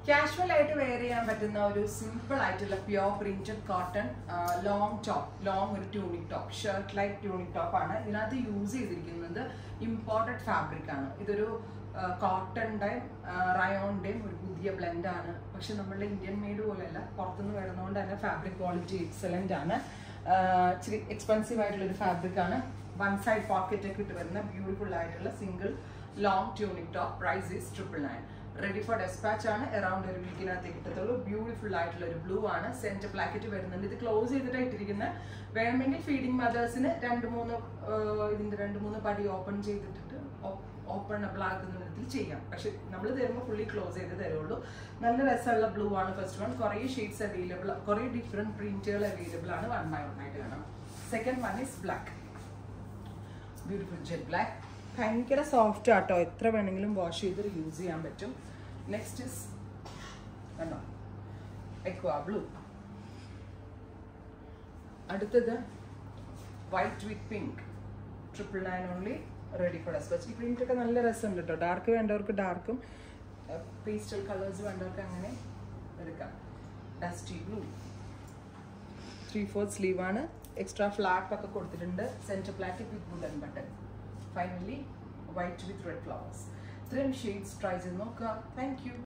casual ആയിട്ട് wear ചെയ്യാൻ പറ്റുന്ന ഒരു സിമ്പിൾ ആയിട്ടുള്ള pure printed cotton long top long ഒരു tunic top shirt like tunic top ആണ് ഇതിനകത്ത് യൂസ് ചെയ്തിരിക്കുന്നത് ഇമ്പോർട്ടഡ് ഫാബ്രിക് ആണ് ഇതൊരു കോട്ടണിൻ്റെയും റയോണിൻ്റെയും ഒരു പുതിയ ബ്ലെൻഡ് ആണ് പക്ഷെ നമ്മളുടെ ഇന്ത്യൻ മെയ്ഡ് പോലെയല്ല പുറത്തുനിന്ന് വരുന്നതുകൊണ്ട് തന്നെ ഫാബ്രിക് ക്വാളിറ്റി എക്സലൻ്റ് ആണ് ആ, ഇച്ചിരി എക്സ്പെൻസീവ് ആയിട്ടുള്ള ഒരു ഫാബ്രിക് ആണ് വൺ സൈഡ് പോക്കറ്റ് ഒക്കെ ഇട്ട് വരുന്ന ബ്യൂട്ടിഫുൾ ആയിട്ടുള്ള single long tunic top price is triple nine ready for despatch ആണ് അറൌണ്ട് ഒരു വീക്കിനകത്ത് കിട്ടത്തുള്ളൂ ബ്യൂട്ടിഫുൾ ആയിട്ടുള്ള ഒരു ബ്ലൂ ആണ് സെന്റർ പ്ലാക്കറ്റ് വരുന്നുണ്ട് ഇത് ക്ലോസ് ചെയ്തിട്ടാണ് ഇട്ടിരിക്കുന്നത് വേണമെങ്കിൽ ഫീഡിംഗ് മദേഴ്സിന് രണ്ട് മൂന്ന് ആ, ഇതിന്റെ രണ്ട് മൂന്ന് പടി ഓപ്പൺ ചെയ്തിട്ടിട്ട് ഓപ്പണബിൾ ആക്കുന്ന വിധത്തിൽ ചെയ്യാം പക്ഷെ നമ്മൾ തരുമ്പോൾ ഫുള്ളി ക്ലോസ് ചെയ്ത് തരുള്ളൂ നല്ല രസമുള്ള ബ്ലൂ ആണ് ഫസ്റ്റ് വൺ കുറേ ഷെയ്ഡ്സ് അവൈലബിൾ കുറേ ഡിഫറെന്റ് പ്രിന്റുകൾ അവൈലബിൾ ആണ് വൺ ബൈ വൺ ആയിട്ട് കാണാം second one is black beautiful jet black ഭയങ്കര സോഫ്റ്റ് ആട്ടോ എത്ര വേണമെങ്കിലും വാഷ് ചെയ്ത് യൂസ് ചെയ്യാൻ പറ്റും നെക്സ്റ്റ് ഇസ് കണ്ടോ എക്വാ ബ്ലൂ അടുത്തത് white with pink triple nine only ready for despatch ഈ പ്രിന്റ് ഒക്കെ നല്ല രസമുണ്ട് കേട്ടോ ഡാർക്ക് വേണ്ടവർക്ക് ഡാർക്കും പേസ്റ്റൽ കളേഴ്സ് വേണ്ടവർക്ക് അങ്ങനെ എടുക്കാം dusty blue three fourth sleeve ആണ് എക്സ്ട്രാ ഫ്ലാപ്പ് ഒക്കെ കൊടുത്തിട്ടുണ്ട് centre placket with wooden button finally white with red flowers ഇത്രയും ഷെയ്ഡ്സ് ട്രൈ ചെയ്ത് നോക്കുക താങ്ക് യു